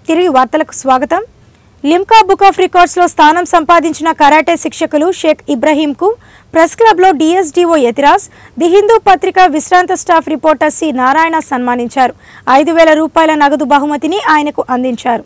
తిరిగి వార్తలకు స్వాగతం లిమ్కా బుక్ ఆఫ్ రికార్డ్స్లో స్థానం సంపాదించిన కరాటే శిక్షకులు షేక్ ఇబ్రహీంకు ప్రెస్ క్లబ్లో డిఎస్డిఓ యతిరాజ్ ది హిందూ పత్రిక విశ్రాంత స్టాఫ్ రిపోర్టర్ సి నారాయణ సన్మానించారు ఐదు వేల రూపాయల నగదు బహుమతిని ఆయనకు అందించారు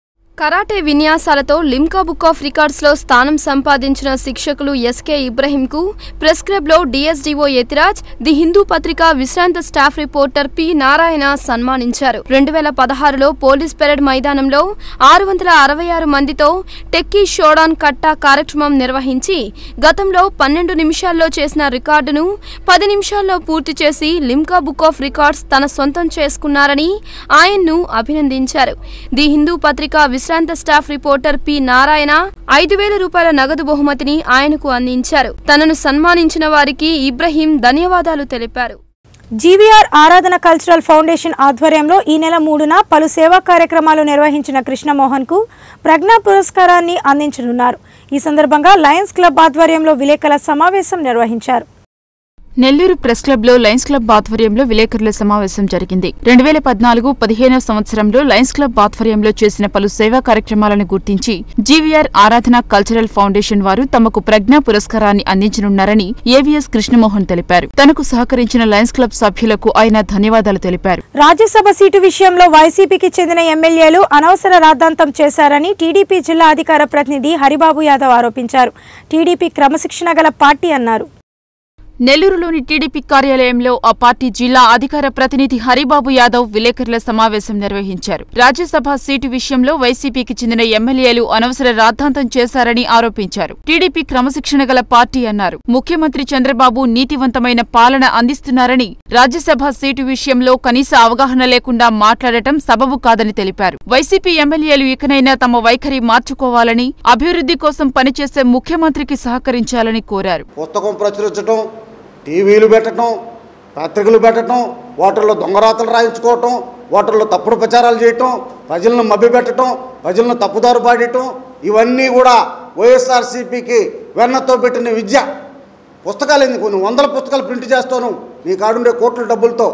కరాటే విన్యాసాలతో లిమ్కా బుక్ ఆఫ్ రికార్డ్స్లో స్థానం సంపాదించిన శిక్షకులు ఎస్కే ఇబ్రహీంకు ప్రెస్ క్లబ్లో డిఎస్డిఓ యతిరాజ్ ది హిందూ పత్రిక విశ్రాంత స్టాఫ్ రిపోర్టర్ పి నారాయణ సన్మానించారు రెండు వేల పదహారులో పోలీస్ పెరేడ్ మైదానంలో ఆరు వందల అరవై ఆరు మందితో టెక్కీ షోడాన్ కట్టా కార్యక్రమం నిర్వహించి గతంలో పన్నెండు నిమిషాల్లో చేసిన రికార్డును పది నిమిషాల్లో పూర్తి చేసి లిమ్కా బుక్ ఆఫ్ రికార్డ్స్ తన సొంతం చేసుకున్నారని ఆయన్ను అభినందించారు ది హిందూ పత్రిక విశ్రాంత స్టాఫ్ రిపోర్టర్ పి నారాయణ ఐదు వేల రూపాయల నగదు బహుమతిని ఆయనకు అందించారు తనను సన్మానించిన వారికి ఇబ్రహీం ధన్యవాదాలు తెలిపారు జీవీఆర్ ఆరాధన కల్చరల్ ఫౌండేషన్ ఆధ్వర్యంలో ఈ నెల మూడున పలు సేవా కార్యక్రమాలు నిర్వహించిన కృష్ణమోహన్ కు ప్రజ్ఞా పురస్కారాన్ని అందించనున్నారు ఈ సందర్భంగా లయన్స్ క్లబ్ ఆధ్వర్యంలో విలేకరుల సమావేశం నిర్వహించారు నెల్లూరు ప్రెస్ క్లబ్ లో లయన్స్ క్లబ్ ఆధ్వర్యంలో విలేకరుల సమావేశం జరిగింది రెండు వేల పద్నాలుగు పదిహేనవ సంవత్సరంలో లయన్స్ క్లబ్ ఆధ్వర్యంలో చేసిన పలు సేవా కార్యక్రమాలను గుర్తించి జీవీఆర్ ఆరాధన కల్చరల్ ఫౌండేషన్ వారు తమకు ప్రజ్ఞా పురస్కారాన్ని అందించనున్నారని ఏవీఎస్ కృష్ణమోహన్ తెలిపారు తనకు సహకరించిన లయన్స్ క్లబ్ సభ్యులకు ఆయన ధన్యవాదాలు తెలిపారు రాజ్యసభ సీటు విషయంలో వైసీపీకి చెందిన ఎమ్మెల్యేలు అనవసర రాద్ధాంతం చేశారని టీడీపీ జిల్లా అధికార ప్రతినిధి హరిబాబు యాదవ్ ఆరోపించారు టీడీపీ క్రమశిక్షణ గల పార్టీ అన్నారు నెల్లూరులోని టీడీపీ కార్యాలయంలో ఆ పార్టీ జిల్లా అధికార ప్రతినిధి హరిబాబు యాదవ్ విలేకరుల సమావేశం నిర్వహించారు రాజ్యసభ సీటు విషయంలో వైసీపీకి చెందిన ఎమ్మెల్యేలు అనవసర రాద్ధాంతం చేశారని ఆరోపించారు టీడీపీ క్రమశిక్షణ గల పార్టీ అన్నారు ముఖ్యమంత్రి చంద్రబాబు నీతివంతమైన పాలన అందిస్తున్నారని రాజ్యసభ సీటు విషయంలో కనీస అవగాహన లేకుండా మాట్లాడటం సబబు కాదని తెలిపారు వైసీపీ ఎమ్మెల్యేలు ఇకనైనా తమ వైఖరి మార్చుకోవాలని అభివృద్ధి కోసం పనిచేసే ముఖ్యమంత్రికి సహకరించాలని కోరారు పుస్తకం ప్రచురించడం టీవీలు పెట్టడం పత్రికలు పెట్టడం ఓటర్లో దొంగరాతలు రాయించుకోవటం ఓటర్లో తప్పుడు ప్రచారాలు చేయటం ప్రజలను మభ్యపెట్టడం ప్రజలను తప్పుదారు పాడటం ఇవన్నీ కూడా వైఎస్ఆర్సీపీకి వెన్నతో పెట్టిన విద్య పుస్తకాలు ఎందుకు కొన్ని వందల పుస్తకాలు ప్రింట్ చేస్తాను నీ కాడుండే కోట్ల డబ్బులతో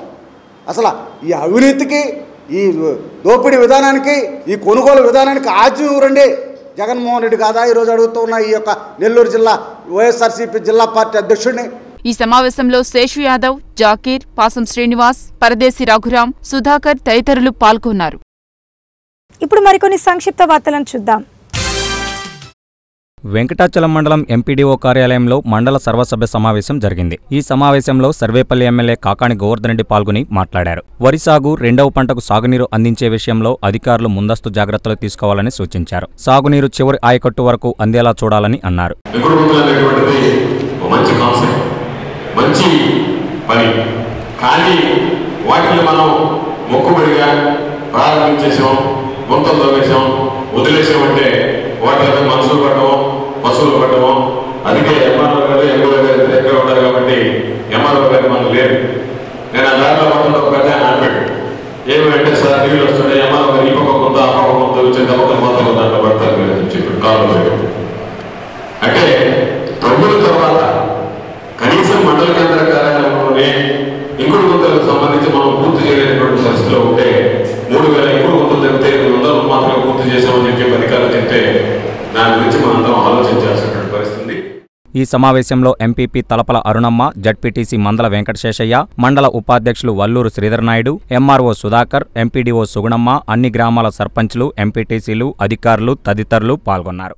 అసలు ఈ అవినీతికి ఈ దోపిడీ విధానానికి ఈ కొనుగోలు విధానానికి ఆజ్యం ఎవరండి జగన్మోహన్ రెడ్డి కాదా ఈరోజు అడుగుతున్న ఈ యొక్క నెల్లూరు జిల్లా వైఎస్ఆర్సీపీ జిల్లా పార్టీ అధ్యక్షుడిని ఈ సమావేశంలో శేషు యాదవ్ జాకీర్ పాసం శ్రీనివాస్ పరదేశి రఘురాం సుధాకర్ తదితరులు పాల్గొన్నారు ఇప్పుడు మరికొన్ని సంక్షిప్త వార్తలను చూద్దాం వెంకటాచలం మండలం ఎంపీడీఓ కార్యాలయంలో మండల సర్వసభ్య సమావేశం జరిగింది ఈ సమావేశంలో సర్వేపల్లి ఎమ్మెల్యే కాకాణి గోవర్ధన్ రెడ్డి పాల్గొని మాట్లాడారు వరి సాగు రెండవ పంటకు సాగునీరు అందించే విషయంలో అధికారులు ముందస్తు జాగ్రత్తలు తీసుకోవాలని సూచించారు సాగునీరు చివరి ఆయకట్టు వరకు అందేలా చూడాలని అన్నారు ఎగుడు ముందు అనేటువంటిది ఒక మంచి కాన్సెప్ట్ మంచి పని కానీ వాటిని మనం మొక్కుబడిగా ప్రారంభించేసాం గుంతలు తవ్వేసాం వదిలేసామంటే వాటి మీద మనుషులు పట్టడం పశువులు పట్టడం అందుకే ఎంఆర్ఓ గారు ఎంఓ గారు దగ్గర ఉంటారు కాబట్టి ఎంఆర్ఓ గారు మనం లేదు నేను ఆ దారిలో పడుతుంటే ఒక పెద్ద ఆయన ఆపాడు ఏమంటే సార్ నీళ్ళు వస్తున్నాయి ఎంఆర్ఓ గారు ఈ పక్క కొంత ఆ పక్క కొంత వచ్చే తప్పక మొత్తం దాంట్లో పడతారు మీరు అని చెప్పి కాలంలో అంటే తొమ్మిది తర్వాత కనీసం మండల కేంద్ర కార్యాలయంలోనే ఇంకుడు గుంతలకు సంబంధించి మనం పూర్తి చేయలేనటువంటి పరిస్థితిలో ఉంటే మూడు వేల ఇంకుడు గుంతలు తెగితే ఎనిమిది వందలు మాత్రమే పూర్తి చేసామని చెప్పి అధికారులు చెప్తే దాని గురించి మనందరం ఆలోచించాల్సినటువంటి పరిస్థితి ఈ సమావేశంలో ఎంపీపీ తలపల అరుణమ్మ జడ్పీటీసీ మందల వెంకటశేషయ్య మండల ఉపాధ్యక్షులు వల్లూరు శ్రీధర్ నాయుడు ఎంఆర్ఓ సుధాకర్ ఎంపీడీఓ సుగుణమ్మ అన్ని గ్రామాల సర్పంచ్లు ఎంపీటీసీలు అధికారులు తదితరులు పాల్గొన్నారు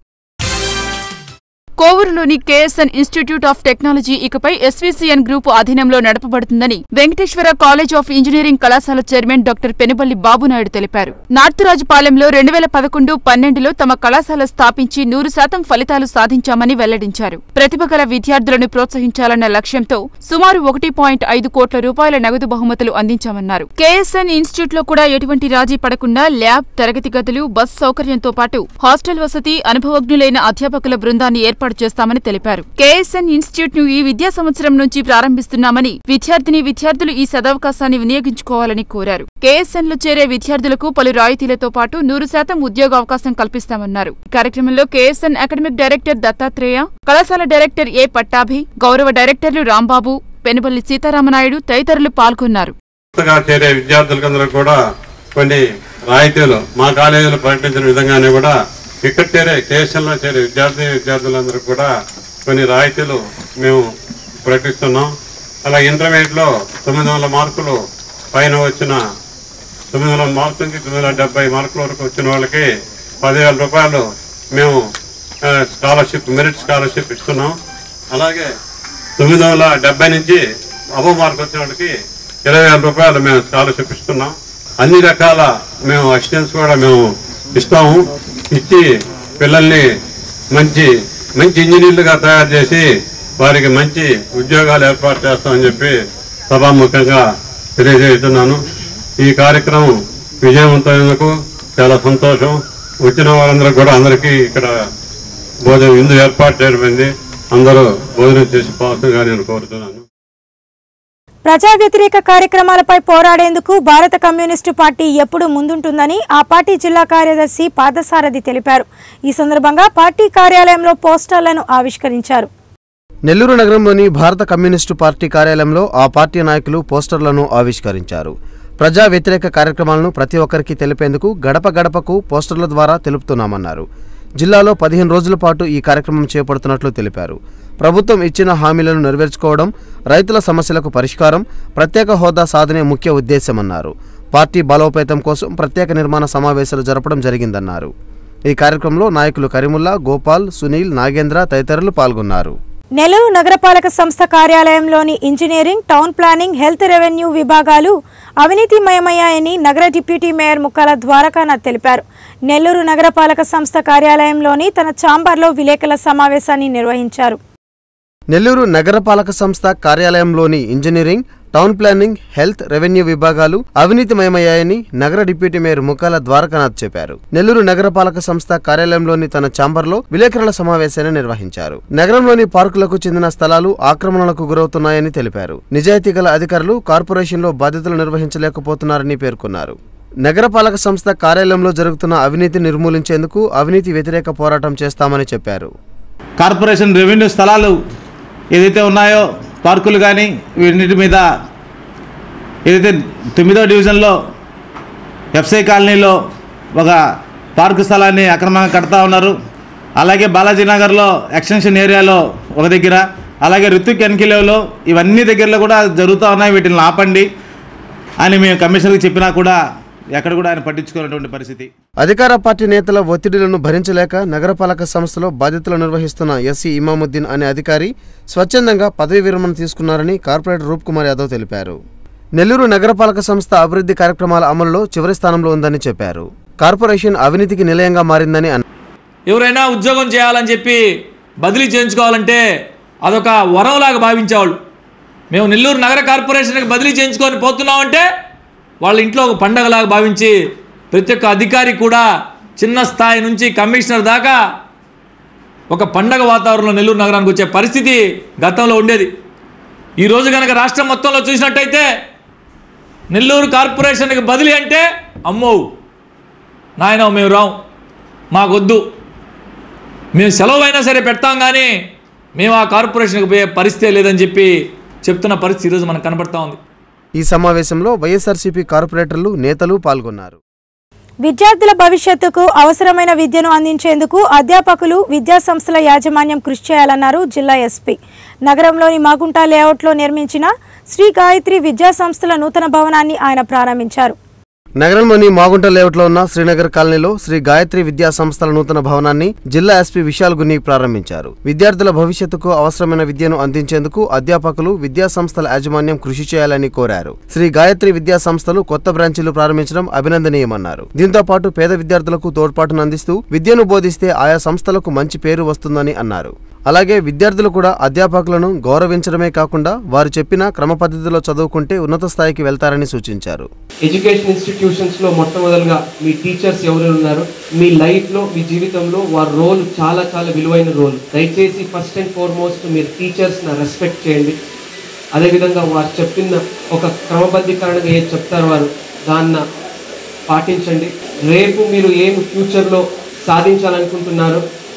కోవూరులోని కేఎస్ఎన్ ఇన్స్టిట్యూట్ ఆఫ్ టెక్నాలజీ ఇకపై ఎస్వీసీఎన్ గ్రూపు అధీనంలో నడపబడుతుందని వెంకటేశ్వర కాలేజ్ ఆఫ్ ఇంజనీరింగ్ కళాశాల చైర్మన్ డాక్టర్ పెనుబల్లి బాబునాయుడు తెలిపారు నార్తురాజుపాలెంలో రెండు వేల పదకొండు పన్నెండులో తమ కళాశాల స్థాపించి నూరు శాతం ఫలితాలు సాధించామని వెల్లడించారు ప్రతిభ గల విద్యార్థులను ప్రోత్సహించాలన్న లక్ష్యంతో సుమారు ఒకటి పాయింట్ ఐదు కోట్ల రూపాయల నగదు బహుమతులు అందించామన్నారు కేఎస్ఎన్ ఇన్స్టిట్యూట్ లో కూడా ఎటువంటి రాజీ పడకుండా ల్యాబ్ తరగతి గదులు బస్ సౌకర్యంతో పాటు హాస్టల్ వసతి అనుభవజ్ఞులైన అధ్యాపకుల బృందాన్ని ఏర్పాటు చేస్తామని తెలిపారు కేఎస్ఎన్ ఇన్స్టిట్యూట్ ను ఈ విద్యా సంవత్సరం నుంచి ప్రారంభిస్తున్నామని విద్యార్థిని విద్యార్థులు ఈ సదవకాశాన్ని వినియోగించుకోవాలని కోరారు కేఎస్ఎన్ లో చేరే విద్యార్థులకు పలు రాయితీలతో పాటు నూరు శాతం ఉద్యోగావకాశం కల్పిస్తామన్నారు కార్యక్రమంలో కేఎస్ఎన్ అకాడమిక్ డైరెక్టర్ దత్తాత్రేయ కళాశాల డైరెక్టర్ ఏ పట్టాభి గౌరవ డైరెక్టర్లు రాంబాబు పెనుబల్లి సీతారామనాయుడు తదితరులు పాల్గొన్నారు కొత్తగా చేరే విద్యార్థులకందరూ కూడా కొన్ని రాయితీలు మా కాలేజీలో ప్రకటించిన విధంగానే కూడా ఇక్కడ చేరే కేఎస్ఎల్లో చేరే విద్యార్థి విద్యార్థులందరూ కూడా కొన్ని రాయితీలు మేము ప్రకటిస్తున్నాం అలా ఇంటర్మీడియట్లో తొమ్మిది వందల మార్కులు పైన వచ్చిన తొమ్మిది వందల మార్కుల నుంచి తొమ్మిది వందల డెబ్బై మార్కుల వరకు వచ్చిన వాళ్ళకి పదివేల రూపాయలు మేము ఆ, స్కాలర్షిప్ మెరిట్ స్కాలర్షిప్ ఇస్తున్నాం అలాగే తొమ్మిది వందల డెబ్బై నుంచి అబో మార్క్ వచ్చిన వాళ్ళకి ఇరవై వేల రూపాయలు మేము స్కాలర్షిప్ ఇస్తున్నాం అన్ని రకాల మేము అసిస్టెన్స్ కూడా మేము ఇస్తాము ఇచ్చి పిల్లల్ని మంచి మంచి ఇంజనీర్లుగా తయారు చేసి వారికి మంచి ఉద్యోగాలు ఏర్పాటు చేస్తామని చెప్పి సభాముఖంగా తెలియజేస్తున్నాను ఈ కార్యక్రమం విజయవంతమైనందుకు చాలా సంతోషం వచ్చిన వారందరూ కూడా అందరికీ ఇక్కడ భోజనం విందు ఏర్పాటు చేయడమైంది అందరూ భోజనం చేసి పోవాల్సిందిగా నేను కోరుతున్నాను ప్రజా వ్యతిరేక కార్యక్రమాలపై పోరాడేందుకు భారత కమ్యూనిస్టు పార్టీ ఎప్పుడు ముందుంటుందని ఆ పార్టీ జిల్లా కార్యదర్శి పాదసారథి తెలిపారు ఈ సందర్భంగా పార్టీ కార్యాలయంలో పోస్టర్లను ఆవిష్కరించారు నెల్లూరు నగరంలోని భారత కమ్యూనిస్టు పార్టీ కార్యాలయంలో ఆ పార్టీ నాయకులు పోస్టర్లను ఆవిష్కరించారు ప్రజా వ్యతిరేక కార్యక్రమాలను ప్రతి ఒక్కరికి తెలిపేందుకు గడప గడపకు పోస్టర్ల ద్వారా తెలుపుతున్నామన్నారు జిల్లాలో పదిహేను రోజుల పాటు ఈ కార్యక్రమం చేపడుతున్నట్లు తెలిపారు ప్రభుత్వం ఇచ్చిన హామీలను నెరవేర్చుకోవడం రైతుల సమస్యలకు పరిష్కారం ప్రత్యేక హోదా సాధనే ముఖ్య ఉద్దేశమన్నారు పార్టీ బలోపేతం కోసం ప్రత్యేక నిర్మాణ సమావేశాలు జరపడం జరిగిందన్నారు ఈ కార్యక్రమంలో నాయకులు కరీముల్లా గోపాల్ సునీల్ నాగేంద్ర తదితరులు పాల్గొన్నారు నెల్లూరు నగరపాలక సంస్థ కార్యాలయంలోని engineering town planning health revenue విభాగాలు అవినీతిమయమయ్యాయని నగర డిప్యూటీ మేయర్ ముక్కాల ద్వారకానాథ్ తెలిపారు నెల్లూరు నగరపాలక సంస్థ కార్యాలయంలోని తన ఛాంబర్లో విలేకరుల సమావేశాన్ని నిర్వహించారు నెల్లూరు నగరపాలక సంస్థ కార్యాలయంలోని engineering town planning health revenue విభాగాలు అవినీతిమయమయ్యాయని నగర డిప్యూటీ మేయర్ ముక్కాల ద్వారకానాథ్ చెప్పారు నెల్లూరు నగరపాలక సంస్థ కార్యాలయంలోని తన ఛాంబర్లో విలేకరుల సమావేశాన్ని నిర్వహించారు నగరంలోని పార్కులకు చెందిన స్థలాలు ఆక్రమణలకు గురవుతున్నాయని తెలిపారు నిజాయితీ గల అధికారులు కార్పొరేషన్లో బాధ్యతలు నిర్వహించలేకపోతున్నారని పేర్కొన్నారు నగరపాలక సంస్థ కార్యాలయంలో జరుగుతున్న అవినీతి నిర్మూలించేందుకు అవినీతి వ్యతిరేక పోరాటం చేస్తామని చెప్పారు కార్పొరేషన్ రెవెన్యూ స్థలాలు ఏదైతే ఉన్నాయో పార్కులు కానీ వీటిన్నిటి మీద ఏదైతే తొమ్మిదో డివిజన్లో ఎఫ్సై కాలనీలో ఒక పార్కు స్థలాన్ని అక్రమంగా కడతా ఉన్నారు అలాగే బాలాజీ నగర్లో ఎక్స్టెన్షన్ ఏరియాలో ఒక దగ్గర అలాగే ఋత్విక్ ఎన్కిలేవ్లో ఇవన్నీ దగ్గరలో కూడా జరుగుతూ ఉన్నాయి వీటిని ఆపండి అని మేము కమిషనర్కి చెప్పినా కూడా ఎక్కడ కూడా ఆయన పట్టించుకున్నటువంటి పరిస్థితి అధికార పార్టీ నేతల ఒత్తిడిలను భరించలేక నగరపాలక సంస్థలో బాధ్యతలు నిర్వహిస్తున్న ఎస్సీ ఇమాముద్దీన్ అనే అధికారి స్వచ్ఛందంగా పదవీ విరమణ తీసుకున్నారని కార్పొరేటర్ రూప్ కుమార్ యాదవ్ తెలిపారు నెల్లూరు నగరపాలక సంస్థ అభివృద్ధి కార్యక్రమాల అమలులో చివరి స్థానంలో ఉందని చెప్పారు కార్పొరేషన్ అవినీతికి నిలయంగా మారిందని అన్నారు ఎవరైనా ఉద్యోగం చేయాలని చెప్పి బదిలీ చేయించుకోవాలంటే అదొక వరంలాగా భావించేవాళ్ళు మేము నెల్లూరు నగర కార్పొరేషన్కి బదిలీ చేయించుకొని పోతున్నామంటే వాళ్ళ ఇంట్లో ఒక పండగలాగా భావించి ప్రతి ఒక్క అధికారి కూడా చిన్న స్థాయి నుంచి కమిషనర్ దాకా ఒక పండగ వాతావరణంలో నెల్లూరు నగరానికి వచ్చే పరిస్థితి గతంలో ఉండేది ఈరోజు కనుక రాష్ట్రం మొత్తంలో చూసినట్టయితే నెల్లూరు కార్పొరేషన్కి బదిలీ అంటే అమ్మో నాయన మేము రాం మాకొద్దు మేము సెలవు అయినా సరే పెడతాం కానీ మేము ఆ కార్పొరేషన్కి పోయే పరిస్థితే లేదని చెప్పి చెప్తున్న పరిస్థితి ఈరోజు మనకు కనబడతా ఉంది ఈ సమావేశంలో వైఎస్ఆర్సీపీ కార్పొరేటర్లు నేతలు పాల్గొన్నారు విద్యార్థుల భవిష్యత్తుకు అవసరమైన విద్యను అందించేందుకు అధ్యాపకులు విద్యా సంస్థల యాజమాన్యం కృషి చేయాలన్నారు జిల్లా ఎస్పీ నగరంలోని మాగుంట లేఅవుట్లో నిర్మించిన శ్రీ గాయత్రి విద్యా సంస్థల నూతన భవనాన్ని ఆయన ప్రారంభించారు నగరంలోని మాగుంట లేఅవుట్లో ఉన్న శ్రీనగర్ కాలనీలో శ్రీ గాయత్రి విద్యా సంస్థల నూతన భవనాన్ని జిల్లా ఎస్పీ విశాల్ గున్ని ప్రారంభించారు విద్యార్థుల భవిష్యత్తుకు అవసరమైన విద్యను అందించేందుకు అధ్యాపకులు విద్యా సంస్థల యాజమాన్యం కృషి చేయాలని కోరారు శ్రీ గాయత్రి విద్యా సంస్థలు కొత్త బ్రాంచీలు ప్రారంభించడం అభినందనీయమన్నారు దీంతో పాటు పేద విద్యార్థులకు తోడ్పాటును అందిస్తూ విద్యను బోధిస్తే ఆయా సంస్థలకు మంచి పేరు వస్తుందని అన్నారు అలాగే విద్యార్థులు కూడా అధ్యాపకులను గౌరవించడమే కాకుండా వారు చెప్పిన క్రమ పద్ధతిలో చదువుకుంటే ఉన్నత స్థాయికి వెళ్తారని సూచించారు ఎడ్యుకేషన్ ఇన్స్టిట్యూషన్స్లో మొట్టమొదలుగా మీ టీచర్స్ ఎవరు ఉన్నారు మీ లైఫ్లో మీ జీవితంలో వారి రోల్ చాలా చాలా విలువైన రోల్ దయచేసి ఫస్ట్ అండ్ ఫార్మోస్ట్ మీరు టీచర్స్ని రెస్పెక్ట్ చేయండి అదేవిధంగా వారు చెప్పిన ఒక క్రమబద్ధీకరణగా ఏది చెప్తారో వారు దాన్న పాటించండి రేపు మీరు ఏం ఫ్యూచర్లో సాధించాలనుకుంటున్నారో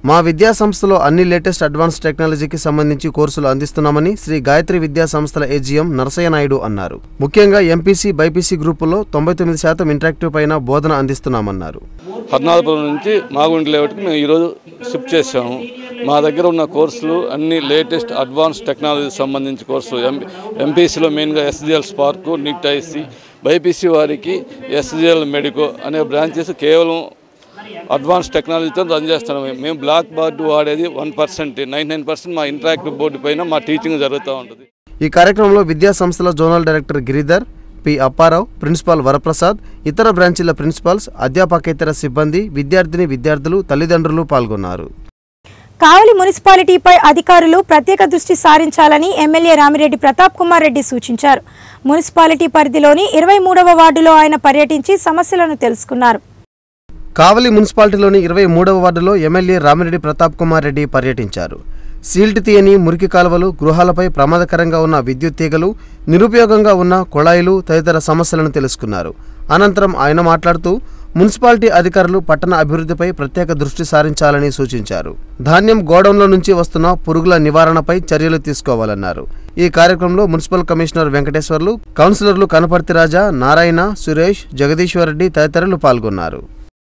మా విద్యా సంస్థలో అన్ని లేటెస్ట్ అడ్వాన్స్ టెక్నాలజీకి సంబంధించి కోర్సులు అందిస్తున్నామని శ్రీ గాయత్రి విద్యా సంస్థల ఏజీఎం నరసయ్య నాయుడు అన్నారు ముఖ్యంగా ఎంపీసీ బైపీసీ గ్రూపుల్లో తొంభై తొమ్మిది శాతం ఇంటరాక్టివ్ పైన బోధన అందిస్తున్నామన్నారు హర్నాథపురం నుంచి మాగుంటి లేఅవుట్కి మేము ఈరోజు షిఫ్ట్ చేసాము మా దగ్గర ఉన్న కోర్సులు అన్ని లేటెస్ట్ అడ్వాన్స్ టెక్నాలజీ సంబంధించి కోర్సులు ఎం ఎంపీసీలో మెయిన్గా SGL spark NIT IC BiPC వారికి ఎస్జిఎల్ మెడికో అనే బ్రాంచెస్ కేవలం అడ్వాన్స్ టెక్నాలజీతో రన్ చేస్తున్నాం మేము బ్లాక్ బోర్డు వాడేది one percent nine nine percent మా ఇంటరాక్టివ్ బోర్డు పైన మా టీచింగ్ జరుగుతూ ఉంటుంది ఈ కార్యక్రమంలో విద్యా సంస్థల zonal director Giridhar P Apparao principal Varaprasad ఇతర బ్రాంచీల ప్రిన్సిపాల్స్ అధ్యాపకేతర సిబ్బంది విద్యార్థిని విద్యార్థులు తల్లిదండ్రులు పాల్గొన్నారు కావలి మున్సిపాలిటీపై అధికారులు ప్రత్యేక దృష్టి సారించాలని ఎమ్మెల్యే రామిరెడ్డి ప్రతాప్ కుమార్ రెడ్డి సూచించారు మున్సిపాలిటీ పరిధిలోని ఇరవై మూడవ వార్డులో ఆయన పర్యటించి సమస్యలను తెలుసుకున్నారు కావలి మున్సిపాలిటీలోని ఇరవై మూడవ వార్డులో ఎమ్మెల్యే రామిరెడ్డి ప్రతాప్ కుమార్ రెడ్డి పర్యటించారు సీల్ట్ తీయని మురికి కాలువలు గృహాలపై ప్రమాదకరంగా ఉన్న విద్యుత్ తీగలు నిరుపయోగంగా ఉన్న కుళాయిలు తదితర సమస్యలను తెలుసుకున్నారు అనంతరం ఆయన మాట్లాడుతూ మున్సిపాలిటీ అధికారులు పట్టణ అభివృద్ధిపై ప్రత్యేక దృష్టి సారించాలని సూచించారు ధాన్యం గోడౌన్ల నుంచి వస్తున్న పురుగుల నివారణపై చర్యలు తీసుకోవాలన్నారు ఈ కార్యక్రమంలో మున్సిపల్ కమిషనర్ వెంకటేశ్వర్లు కౌన్సిలర్లు కనపర్తి రాజా నారాయణ సురేష్ జగదీశ్వరరెడ్డి తదితరులు పాల్గొన్నారు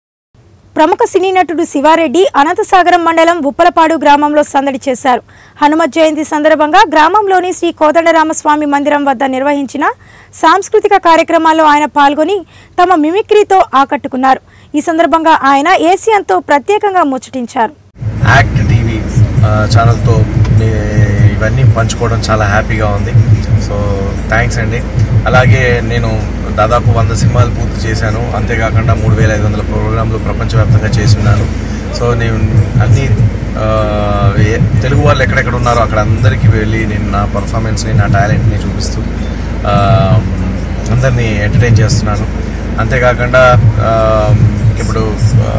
ప్రముఖ సినీ నటుడు శివారెడ్డి అనంతసాగరం మండలం ఉప్పలపాడు గ్రామంలో సందడి చేశారు హనుమత్ జయంతి సందర్భంగా గ్రామంలోని శ్రీ కోదండరామస్వామి మందిరం వద్ద నిర్వహించిన సాంస్కృతిక కార్యక్రమాల్లో ఆయన పాల్గొని తమ మిమిక్రీతో ఆకట్టుకున్నారు ఈ సందర్భంగా ఆయన ఏసియన్తో ప్రత్యేకంగా ముచ్చటించారు యాక్ట్ టీవీ ఆ, ఛానల్తో మీ ఇవన్నీ పంచుకోవడం చాలా హ్యాపీగా ఉంది సో థ్యాంక్స్ అండి అలాగే నేను దాదాపు వంద సినిమాలు పూర్తి చేశాను అంతేకాకుండా మూడు వేల ఐదు వందల ప్రోగ్రాంలు ప్రపంచవ్యాప్తంగా చేసి ఉన్నాను సో నేను అన్ని ఆ, ఏ- తెలుగు వాళ్ళు ఎక్కడెక్కడ ఉన్నారో అక్కడ అందరికీ వెళ్ళి నేను నా పర్ఫార్మెన్స్ని నా టాలెంట్ని చూపిస్తూ ఆ, అందరినీ ఎంటర్టైన్ చేస్తున్నాను అంతేకాకుండా ఆ, ఇప్పుడు ఆ,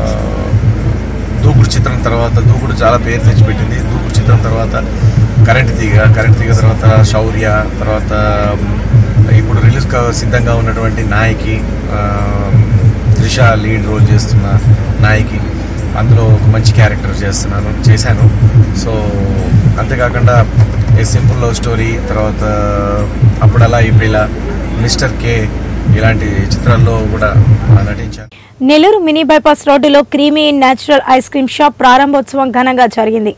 దూకుడు చిత్రం తర్వాత దూకుడు చాలా పేరు తెచ్చిపెట్టింది దూకుడు చిత్రం తర్వాత కరెంట్ తీగ కరెంట్ తీగ తర్వాత శౌర్య తర్వాత మ్, ఇప్పుడు రిలీజ్ కా- సిద్ధంగా ఉన్నటువంటి నాయకి ఆ, త్రిష లీడ్ రోల్ చేస్తున్న నాయకి అందులో ఒక మంచి క్యారెక్టర్ చేస్తున్నాను చేశాను సో అంతేకాకుండా ఏ సింపుల్ లవ్ స్టోరీ తర్వాత అప్పుడలా ఇప్పుడిలా మిస్టర్ కే ఇలాంటి చిత్రాల్లో కూడా నటించాను నెల్లూరు మినీ బైపాస్ రోడ్డులో creamy natural ice cream shop ప్రారంభోత్సవం ఘనంగా జరిగింది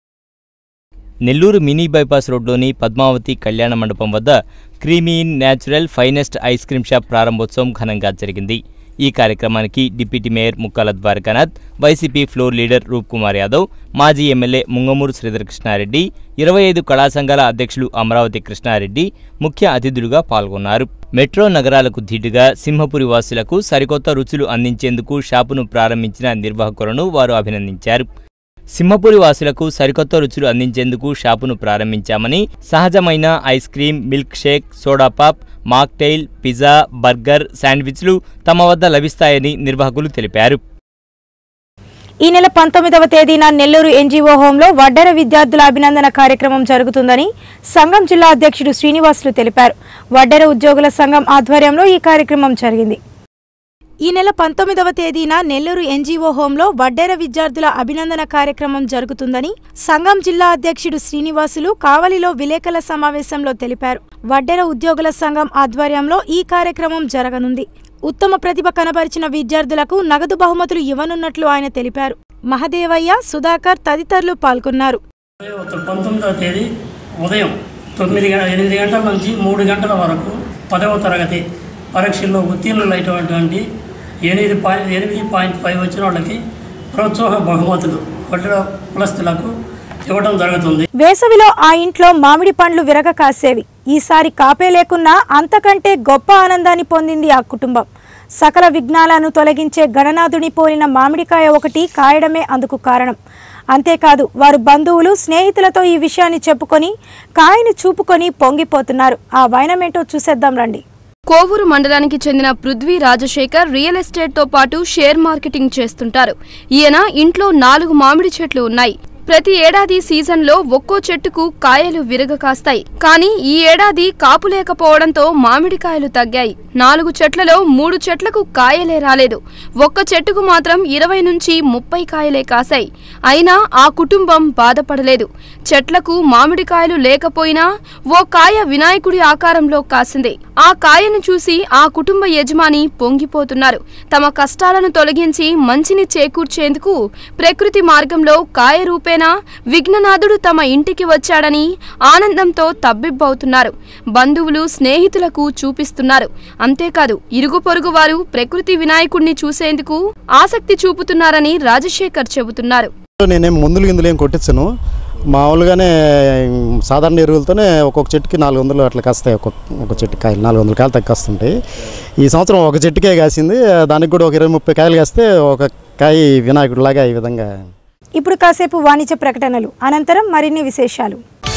నెల్లూరు మినీ బైపాస్ రోడ్లోని పద్మావతి కళ్యాణ మండపం వద్ద creamy natural finest ice cream shop ప్రారంభోత్సవం ఘనంగా జరిగింది ఈ కార్యక్రమానికి deputy mayor Mukkala Dwarakanath YCP floor leader Roop Kumar Yadav మాజీ ఎమ్మెల్యే ముంగమూరు శ్రీధర్ కృష్ణారెడ్డి ఇరవై ఐదు కళా సంఘాల అధ్యక్షులు అమరావతి కృష్ణారెడ్డి ముఖ్య అతిథులుగా పాల్గొన్నారు మెట్రో నగరాలకు ధీటుగా సింహపురి వాసులకు సరికొత్త రుచులు అందించేందుకు షాపును ప్రారంభించిన నిర్వాహకులను వారు అభినందించారు సింహపురి వాసులకు సరికొత్త రుచులు అందించేందుకు షాపును ప్రారంభించామని సహజమైన ice cream milk shake soda pop mocktail pizza burger శాండ్విచ్లు తమ వద్ద లభిస్తాయని నిర్వాహకులు తెలిపారు ఈ నెల పంతొమ్మిదవ తేదీన నెల్లూరు ఎన్జీఓ హోంలో వడ్డెర విద్యార్థుల అభినందన కార్యక్రమం జరుగుతుందని సంఘం జిల్లా అధ్యక్షుడు శ్రీనివాసులు తెలిపారు వడ్డెర ఉద్యోగుల సంఘం ఆధ్వర్యంలో ఈ కార్యక్రమం జరిగింది ఈ నెల పంతొమ్మిదవ తేదీన నెల్లూరు ఎన్జీఓ హోంలో వడ్డెర విద్యార్థుల అభినందన కార్యక్రమం జరుగుతుందని సంఘం జిల్లా అధ్యక్షుడు శ్రీనివాసులు కావలిలో విలేకరుల సమావేశంలో తెలిపారు వడ్డెర ఉద్యోగుల సంఘం ఆధ్వర్యంలో ఈ కార్యక్రమం జరగనుంది ఉత్తమ ప్రతిభ కనబరిచిన విద్యార్థులకు నగదు బహుమతులు ఇవ్వనున్నట్లు ఆయన తెలిపారు మహదేవయ్య సుధాకర్ తదితరులు పాల్గొన్నారు పంతొమ్మిదవ తేదీ ఉదయం తొమ్మిది గ- ఎనిమిది గంటల నుంచి మూడు గంటల వరకు పదవ తరగతి పరీక్షల్లో ఉత్తీర్ణులైనటువంటి ఎనిమిది పాయింట్ ఎనిమిది పాయింట్ ఫైవ్ వచ్చిన వాళ్ళకి ప్రోత్సాహ బహుమతులు వడ్డీల కులస్తులకు ఇవ్వడం జరుగుతుంది వేసవిలో ఆ ఇంట్లో మామిడి పండ్లు విరగ కాసేవి ఈసారి కాపే లేకున్నా అంతకంటే గొప్ప ఆనందాన్ని పొందింది ఆ కుటుంబం సకల విఘ్నాలను తొలగించే గణనాథుని పోలిన మామిడికాయ ఒకటి కాయడమే అందుకు కారణం అంతేకాదు వారు బంధువులు స్నేహితులతో ఈ విషయాన్ని చెప్పుకొని కాయని చూపుకొని పొంగిపోతున్నారు ఆ వైనమేంటో చూసేద్దాం రండి కోవూరు మండలానికి చెందిన పృథ్వీ రాజశేఖర్ రియల్ ఎస్టేట్తో పాటు షేర్ మార్కెటింగ్ చేస్తుంటారు ఈయన ఇంట్లో నాలుగు మామిడి చెట్లు ఉన్నాయి ప్రతి ఏడాది సీజన్లో ఒక్కో చెట్టుకు కాయలు విరగ కాస్తాయి కానీ ఈ ఏడాది కాపు లేకపోవడంతో మామిడికాయలు తగ్గాయి నాలుగు చెట్లలో మూడు చెట్లకు కాయలే రాలేదు ఒక్క చెట్టుకు మాత్రం ఇరవై నుంచి ముప్పై కాయలే కాశాయి అయినా ఆ కుటుంబం బాధపడలేదు చెట్లకు మామిడికాయలు లేకపోయినా ఓ కాయ వినాయకుడి ఆకారంలో కాసింది ఆ కాయను చూసి ఆ కుటుంబ యజమాని పొంగిపోతున్నారు తమ కష్టాలను తొలగించి మంచిని చేకూర్చేందుకు ప్రకృతి మార్గంలో కాయ రూపేణా విఘ్ననాథుడు తమ ఇంటికి వచ్చాడని ఆనందంతో తబ్బిబ్బవుతున్నారు బంధువులు స్నేహితులకు చూపిస్తున్నారు అంతేకాదు ఇరుగు పొరుగు వారు ప్రకృతి వినాయకుడిని చూసేందుకు ఆసక్తి చూపుతున్నారని రాజశేఖర్ చెబుతున్నారు నేనేం మందులు గిందులు ఏం కొట్టించను మామూలుగానే సాధారణ ఎరువులతోనే ఒక్కొక్క చెట్టుకి నాలుగు వందలు అట్లా కాస్తాయి ఒక్కొక్క ఒక చెట్టు కాయలు నాలుగు వందల కాయలు తగ్గొస్తుంటాయి ఈ సంవత్సరం ఒక చెట్టుకే కాసింది దానికి కూడా ఒక ఇరవై ముప్పై కాయలు కాస్తే ఒక కాయ వినాయకుడిలాగా ఈ విధంగా ఇప్పుడు కాసేపు వాణిజ్య ప్రకటనలు అనంతరం మరిన్ని విశేషాలు